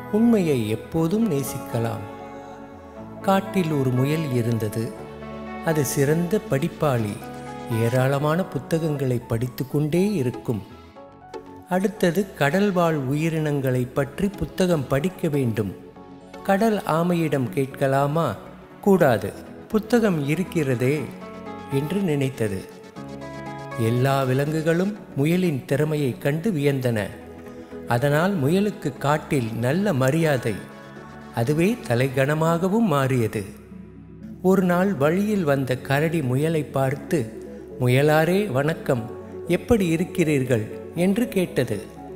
உண்மையை எப்போதும் நேசிக்கலாம் காட்டில் ஒரு முயல் இருந்தது அது சிறந்த படிப்பாளி ஏராளமான புத்தகங்களை படித்து கொண்டே இருக்கும் அடுத்தது கடல்வாழ் உயிரினங்களை பற்றி புத்தகம் படிக்க வேண்டும் கடல் ஆமையிடம் கேட்கலாமா கூடாது புத்தகம் இருக்கிறதே என்று நினைத்தது எல்லா விலங்குகளும் முயலின் திறமையைக் கண்டு வியந்தன அதனால் முயலுக்கு காட்டில் நல்ல மரியாதை அதுவே தலைகணமாகவும் மாறியது ஒரு நாள் வழியில் வந்த கரடி முயலை பார்த்து முயலாரே வணக்கம் எப்படி இருக்கிறீர்கள் என்று கேட்டது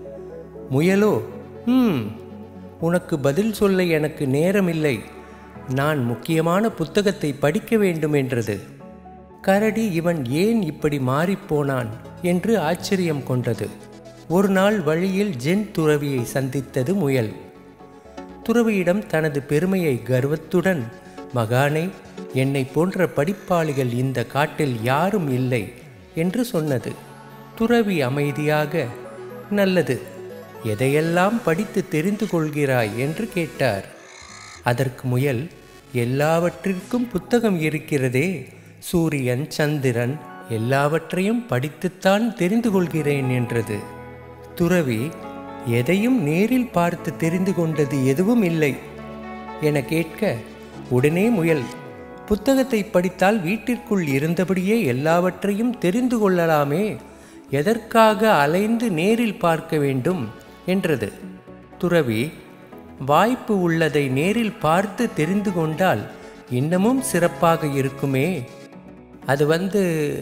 முயலோ ம் உனக்கு பதில் சொல்ல எனக்கு நேரமில்லை நான் முக்கியமான புத்தகத்தை படிக்க வேண்டும் என்றது கரடி இவன் ஏன் இப்படி மாறிப்போனான் என்று ஆச்சரியம் கொண்டது ஒரு நாள் வழியில் ஜென் துறவியை சந்தித்தது முயல் துறவியிடம் தனது பெருமையை கர்வத்துடன் மகானே என்னை போன்ற படிப்பாளிகள் இந்த காட்டில் யாரும் இல்லை என்று சொன்னது துறவி அமைதியாக நல்லது எதையெல்லாம் படித்து தெரிந்து கொள்கிறாய் என்று கேட்டார் அதற்கு முயல் எல்லாவற்றிற்கும் புத்தகம் இருக்கிறதே சூரியன் சந்திரன் எல்லாவற்றையும் படித்துத்தான் தெரிந்து கொள்கிறேன் என்றது துறவி எதையும் நேரில் பார்த்து தெரிந்து கொண்டது எதுவும் இல்லை என கேட்க உடனே முயல் புத்தகத்தை படித்தால் வீட்டிற்குள் இருந்தபடியே எல்லாவற்றையும் தெரிந்து கொள்ளலாமே எதற்காக அலைந்து நேரில் பார்க்க வேண்டும் என்றது துறவி வாய்ப்பு உள்ளதை நேரில் பார்த்து தெரிந்து கொண்டால் இன்னமும் சிறப்பாக இருக்குமே அது வந்து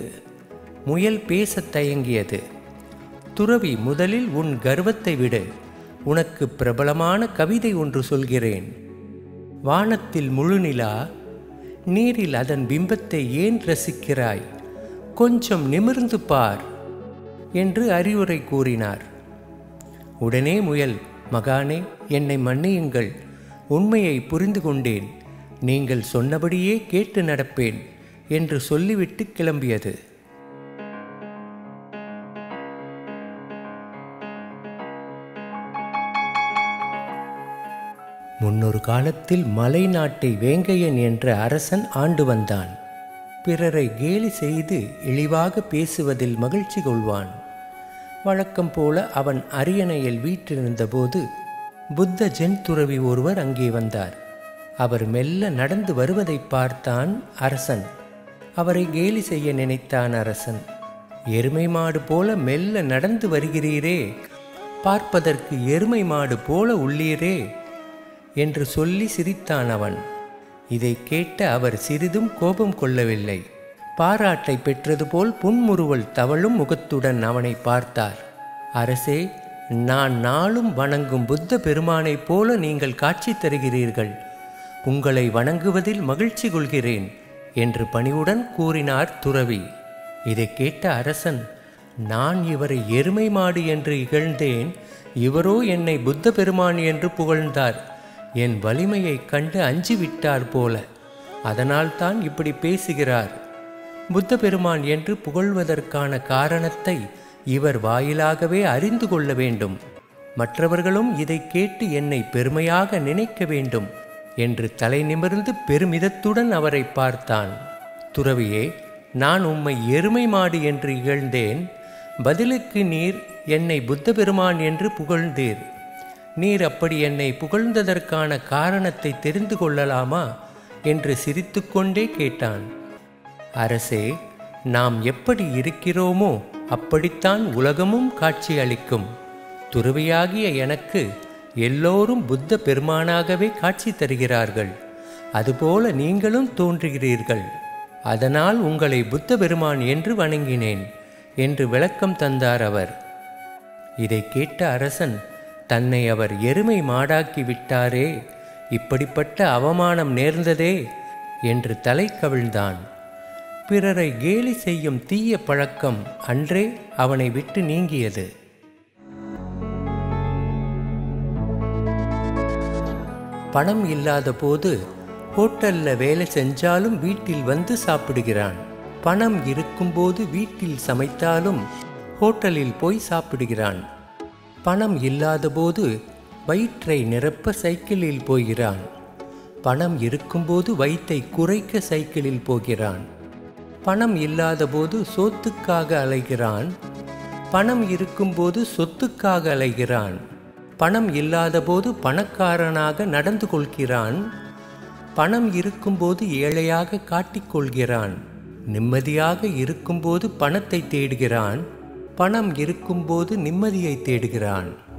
முயல் பேசத் தயங்கியது துறவி முதலில் உன் கர்வத்தை விடு உனக்கு பிரபலமான கவிதை ஒன்று சொல்கிறேன் வானத்தில் முழுநிலா நீரில் அதன் பிம்பத்தை ஏன் ரசிக்கிறாய் கொஞ்சம் நிமிர்ந்து பார் என்று அறிவுரை கூறினார் உடனே முயல் மகானே என்னை மன்னியுங்கள் உண்மையை புரிந்து கொண்டேன் நீங்கள் சொன்னபடியே கேட்டு நடப்பேன் என்று சொல்லிவிட்டு கிளம்பியது முன்னொரு காலத்தில் மலை நாட்டை வேங்கையன் என்ற அரசன் ஆண்டு வந்தான் பிறரை கேலி செய்து இழிவாக பேசுவதில் மகிழ்ச்சி கொள்வான் வழக்கம் போல அவன் அரியணையில் வீற்றிருந்தபோது புத்த ஜென் துறவி ஒருவர் அங்கே வந்தார் அவர் மெல்ல நடந்து வருவதை பார்த்தான் அரசன் அவரை கேலி செய்ய நினைத்தான் அரசன் எருமை மாடு போல மெல்ல நடந்து வருகிறீரே பார்ப்பதற்கு எருமை மாடு போல உள்ளீரே என்று சொல்லி சிரித்தான் அவன் இதை கேட்ட அவர் சிறிதும் கோபம் கொள்ளவில்லை பாராட்டை பெற்றது போல் புன்முறுவல் தவழும் முகத்துடன் அவனை பார்த்தார் அரசே நான் நாளும் வணங்கும் புத்த பெருமானைப் போல நீங்கள் காட்சி தருகிறீர்கள் உங்களை வணங்குவதில் மகிழ்ச்சி கொள்கிறேன் என்று பணிவுடன் கூறினார் துறவி இதை கேட்ட அரசன் நான் இவரை எருமை மாடு என்று இகழ்ந்தேன் இவரோ என்னை புத்த பெருமான் என்று புகழ்ந்தார் என் வலிமையைக் கண்டு அஞ்சி விட்டார் போல அதனால்தான் இப்படி பேசுகிறார் புத்த பெருமான் என்று புகழ்வதற்கான காரணத்தை இவர் வாயிலாகவே அறிந்து கொள்ள வேண்டும் மற்றவர்களும் இதை கேட்டு என்னை பெருமையாக நினைக்க வேண்டும் என்று தலை நிமிர்ந்து பெருமிதத்துடன் அவரை பார்த்தான் துறவியே நான் உம்மை எருமை மாடு என்று இகழ்ந்தேன் பதிலுக்கு நீர் என்னை புத்த பெருமான் என்று புகழ்ந்தீர் நீர் அப்படி என்னை புகழ்ந்ததற்கான காரணத்தை தெரிந்து கொள்ளலாமா என்று சிரித்துக்கொண்டே கேட்டான் அரசே நாம் எப்படி இருக்கிறோமோ அப்படித்தான் உலகமும் காட்சி அளிக்கும் துறவியாகிய எனக்கு எல்லோரும் புத்த பெருமானாகவே காட்சி தருகிறார்கள் அதுபோல நீங்களும் தோன்றுகிறீர்கள் அதனால் உங்களை புத்த பெருமான் என்று வணங்கினேன் என்று விளக்கம் தந்தார் அவர் இதை கேட்ட அரசன் தன்னை அவர் எருமை மாடாக்கி விட்டாரே இப்படிப்பட்ட அவமானம் நேர்ந்ததே என்று தலை கவிழ்ந்தான் பிறரை கேலி செய்யும் தீய பழக்கம் அன்றே அவனை விட்டு நீங்கியது பணம் இல்லாத போது ஹோட்டல்ல வேலை செஞ்சாலும் வீட்டில் வந்து சாப்பிடுகிறான் பணம் இருக்கும்போது வீட்டில் சமைத்தாலும் ஹோட்டலில் போய் சாப்பிடுகிறான் பணம் இல்லாத போது வயிற்றை நிரப்ப சைக்கிளில் போகிறான் பணம் இருக்கும்போது வயிற்றை குறைக்க சைக்கிளில் போகிறான் பணம் இல்லாதபோது சோத்துக்காக அலைகிறான் பணம் இருக்கும்போது சொத்துக்காக அலைகிறான் பணம் இல்லாதபோது பணக்காரனாக நடந்து கொள்கிறான் பணம் இருக்கும்போது ஏழையாக காட்டிக்கொள்கிறான் நிம்மதியாக இருக்கும்போது பணத்தை தேடுகிறான் பணம் இருக்கும்போது நிம்மதியை தேடுகிறான்